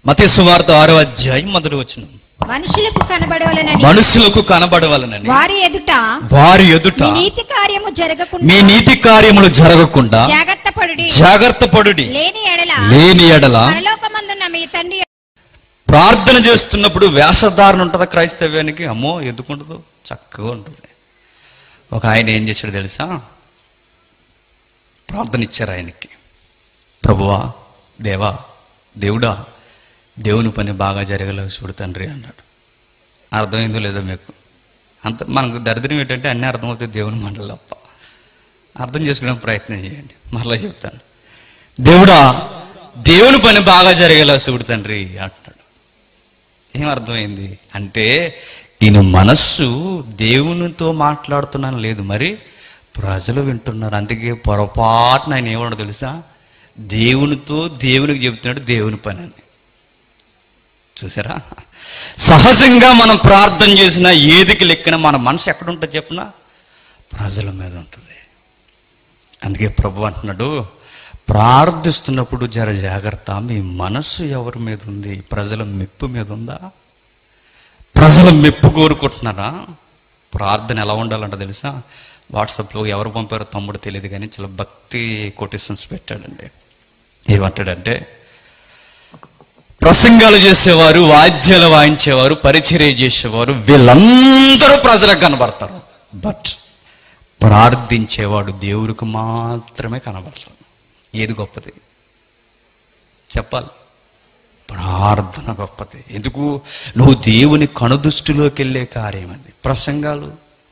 మత సువార్త ఆరో అధ్యాయం మొదటి వచ్చిన మనుషులకు కనబడవలనని మనుషులకు కనబడవలనని వారి ఎదుట వారి ఎదుట మీ నీతి కార్యము మీ జరగకుండా నీతి కార్యములు జరగకుండా జాగ్రత్త పడుడి జాగ్రత్త పడుడి లేని ఎడల లేని ఎడల పరలోకమందున్న మీ తండ్రి ప్రార్థన చేస్తున్నప్పుడు వేషధారణ ఉంటుందా క్రైస్తవ్యానికి అమ్మో ఎందుకుంటుందో చక్కగా ఉంటుంది ఒక ఆయన ఏం చేశాడు తెలుసా ప్రార్థన ఇచ్చారు ఆయనకి ప్రభువా దేవా దేవుడా దేవుని పని బాగా జరగలేదు చూడు తండ్రి అన్నాడు అర్థమైందో లేదో మీకు అంత మనకు దరిద్రం ఏంటంటే అన్నీ అర్థమవుతాయి దేవుని మండలి తప్ప అర్థం చేసుకునే ప్రయత్నం చేయండి మరలా చెప్తాను దేవుడా దేవుని పని బాగా జరిగేలా చూడు తండ్రి అంటున్నాడు ఏం అర్థమైంది అంటే ఈయన మనస్సు దేవునితో మాట్లాడుతున్నాను లేదు మరి ప్రజలు వింటున్నారు అందుకే పొరపాటున ఆయన ఏమన్నాడు తెలుసా దేవునితో దేవునికి చెబుతున్నాడు దేవుని పని అని చూసారా సహజంగా మనం ప్రార్థన చేసిన ఏదికి లెక్కిన మన మనసు ఎక్కడ ఉంటుంది చెప్పిన ప్రజల మీద ఉంటుంది అందుకే ప్రభు అంటున్నాడు ప్రార్థిస్తున్నప్పుడు జర జాగ్రత్త మీ మనస్సు ఎవరి మీద ఉంది ప్రజల మెప్పు మీద ఉందా ప్రజల మెప్పు కోరుకుంటున్నారా ప్రార్థన ఎలా ఉండాలంట తెలుసా వాట్సాప్లో ఎవరు పంపారో తమ్ముడు తెలియదు కానీ చాలా భక్తి కొటేషన్స్ పెట్టాడండి ఏమంటాడంటే ప్రసంగాలు చేసేవారు వాద్యాలు వాయించేవారు పరిచర్య చేసేవారు వీళ్ళందరూ ప్రజలకు కనబడతారు బట్ ప్రార్థించేవాడు దేవుడికి మాత్రమే కనబడతాడు ఏది గొప్పది చెప్పాలి ప్రార్థన గొప్పది ఎందుకు నువ్వు దేవుని కనుదృష్టిలోకి వెళ్ళే కార్యం అది ప్రసంగాలు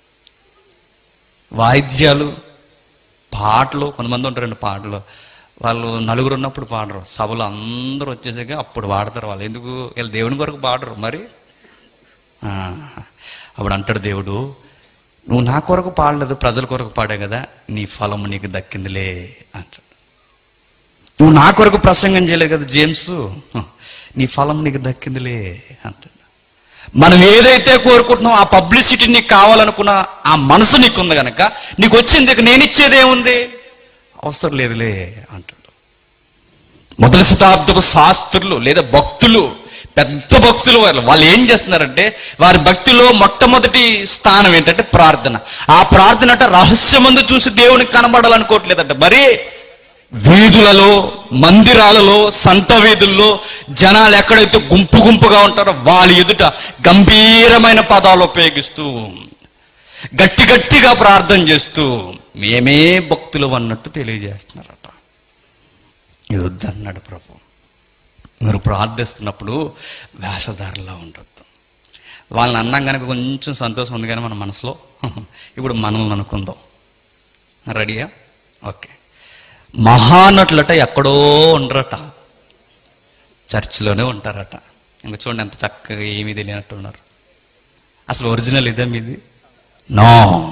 వాయిద్యాలు పాటలు కొంతమంది ఉంటారండి పాటలు వాళ్ళు నలుగురు ఉన్నప్పుడు పాడరు సభలు అందరూ వచ్చేసాక అప్పుడు పాడతారు వాళ్ళు ఎందుకు వీళ్ళు దేవుని కొరకు పాడరు మరి ఆ, అప్పుడు అంటాడు దేవుడు నువ్వు నా కొరకు పాడలేదు ప్రజల కొరకు పాడే కదా నీ ఫలము నీకు దక్కిందిలే అంటాడు నువ్వు నా కొరకు ప్రసంగం చేయలేదు కదా జేమ్స్ నీ ఫలం నీకు దక్కిందిలే అంటాడు మనం ఏదైతే కోరుకుంటున్నామో ఆ పబ్లిసిటీ నీకు కావాలనుకున్న ఆ మనసు నీకుంది గనక నీకు వచ్చింది ఇక నేను ఇచ్చేది ఏముంది అవసరం లేదులే అంటాడు మొదటి శతాబ్దపు శాస్త్రులు లేదా భక్తులు పెద్ద భక్తులు వాళ్ళు వాళ్ళు ఏం చేస్తున్నారంటే వారి భక్తిలో మొట్టమొదటి స్థానం ఏంటంటే ప్రార్థన ఆ ప్రార్థన అంటే రహస్యమందు చూసి దేవునికి కనబడాలనుకోవట్లేదంట మరి వీధులలో మందిరాలలో సంత వీధుల్లో జనాలు ఎక్కడైతే గుంపు గుంపుగా ఉంటారో వాళ్ళ ఎదుట గంభీరమైన పదాలు ఉపయోగిస్తూ గట్టి గట్టిగా ప్రార్థన చేస్తూ మేమే భక్తులు అన్నట్టు తెలియజేస్తున్నారట ఇది వద్దన్నాడు ప్రభు మీరు ప్రార్థిస్తున్నప్పుడు వేషధారలా ఉండొద్దు వాళ్ళని అన్నాం కనుక కొంచెం సంతోషం ఉంది కానీ మన మనసులో ఇప్పుడు మనల్ని అనుకుందాం రెడీయా ఓకే మహానటులట ఎక్కడో ఉండరట చర్చిలోనే ఉంటారట ఇంకా చూడండి ఎంత చక్కగా ఏమీ తెలియనట్టు ఉన్నారు అసలు ఒరిజినల్ ఇదా మీది నో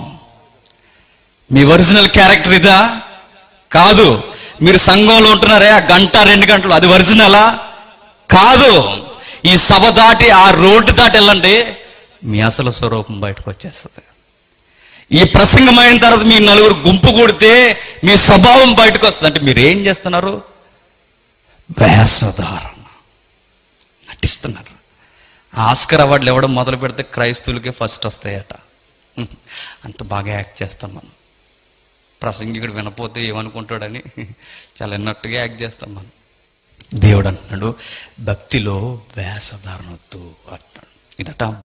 మీ ఒరిజినల్ క్యారెక్టర్ ఇదా కాదు మీరు సంఘంలో ఉంటున్నారే ఆ గంట రెండు గంటలు అది ఒరిజినలా కాదు ఈ సభ దాటి ఆ రోడ్డు దాటి వెళ్ళండి మీ అసలు స్వరూపం బయటకు వచ్చేస్తుంది ఈ ప్రసంగం అయిన తర్వాత మీ నలుగురు గుంపు కూడితే మీ స్వభావం బయటకు వస్తుంది అంటే మీరు ఏం చేస్తున్నారు వేషధారణ నటిస్తున్నారు ఆస్కర్ అవార్డులు ఇవ్వడం మొదలు పెడితే క్రైస్తవులకే ఫస్ట్ వస్తాయట అంత బాగా యాక్ట్ చేస్తాం మనం ప్రసంగికుడు వినపోతే ఏమనుకుంటాడని చాలా ఎన్నట్టుగా యాక్ట్ చేస్తాం మనం దేవుడు అంటున్నాడు భక్తిలో వేషధారణ వద్దు అంటున్నాడు ఇదట